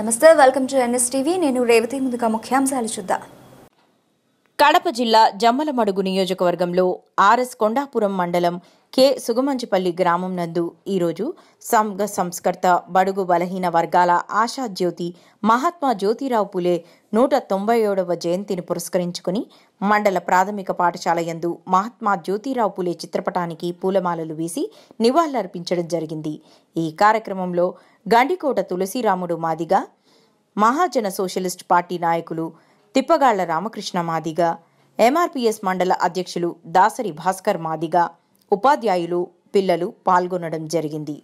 నమస్తే welcome to NS TV నేను రేవతి ముందుగా ముఖ్యాంశాలు చూద్దాం కడప జిల్లా జమ్మలమడుగు నియోజకవర్గంలో ఆర్ఎస్ కొండాపురం మండలం కె సుగమంచిపల్లి గ్రామం నందు ఈరోజు సంఘ సంస్కర్త బడుగు బలహీన వర్గాల ఆశాజ్యోతి మహాత్మా జ్యోతిరావు పులే నూట తొంభై ఏడవ జయంతిని పురస్కరించుకుని మండల ప్రాథమిక పాఠశాల యందు మహాత్మా జ్యోతిరావు పులే చిత్రపటానికి పూలమాలలు వేసి నివాళులర్పించడం జరిగింది ఈ కార్యక్రమంలో గండికోట తులసిరాముడు మాదిగా మహాజన సోషలిస్ట్ పార్టీ నాయకులు తిప్పగాళ్ల రామకృష్ణ మాదిగ ఎంఆర్పీఎస్ మండల అధ్యక్షులు దాసరి భాస్కర్ మాదిగ ఉపాధ్యాయులు పిల్లలు పాల్గొనడం జరిగింది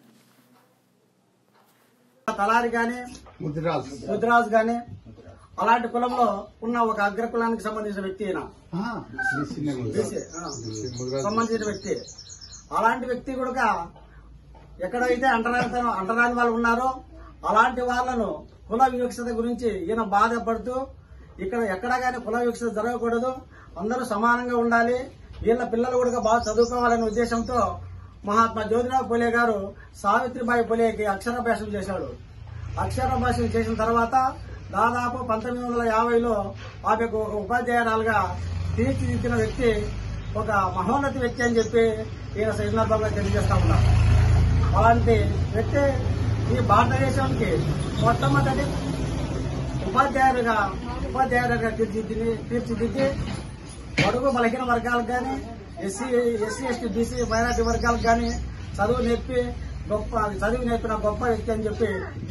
తలారి గాని ముద్రాజ్ ముద్రాజ్ గాని అలాంటి కులంలో ఉన్న ఒక అగ్ర కులానికి సంబంధించిన వ్యక్తి ఈయన బీసీ, ఆ, సంబంధించిన వ్యక్తి అలాంటి వ్యక్తి కూడా ఎక్కడైతే అంటరాని అంటరాని వాళ్ళు ఉన్నారో అలాంటి వాళ్ళను కుల వివక్షత గురించి ఈయన బాధపడుతూ ఇక్కడ ఎక్కడ కానీ కుల వివక్షత జరగకూడదు అందరూ సమానంగా ఉండాలి వీళ్ళ పిల్లలు కూడా బాగా చదువుకోవాలనే ఉద్దేశంతో మహాత్మా జ్యోతిరావు పూలే గారు సావిత్రిబాయి పూలేకి అక్షరాభ్యాసం చేశాడు అక్షరాభ్యాసం చేసిన తర్వాత దాదాపు పంతొమ్మిది వందల యాభైలో ఆమెకు ఒక ఉపాధ్యాయురాలుగా తీర్చిదిద్దిన వ్యక్తి ఒక మహోన్నత వ్యక్తి అని చెప్పి ఈయన సందర్భంగా తెలియజేస్తా ఉన్నారు అలాంటి వ్యక్తి ఈ భారతదేశానికి మొట్టమొదటి ఉపాధ్యాయులుగా ఉపాధ్యాయులుగా తీర్చిదిద్ది తీర్చిదిద్ది పొడుగు బలహీన వర్గాలకు కానీ SC SC ST BC minority వర్గాలకు కానీ చదువు నేర్పి గొప్ప చదువు నేర్పిన గొప్ప వ్యక్తి అని చెప్పి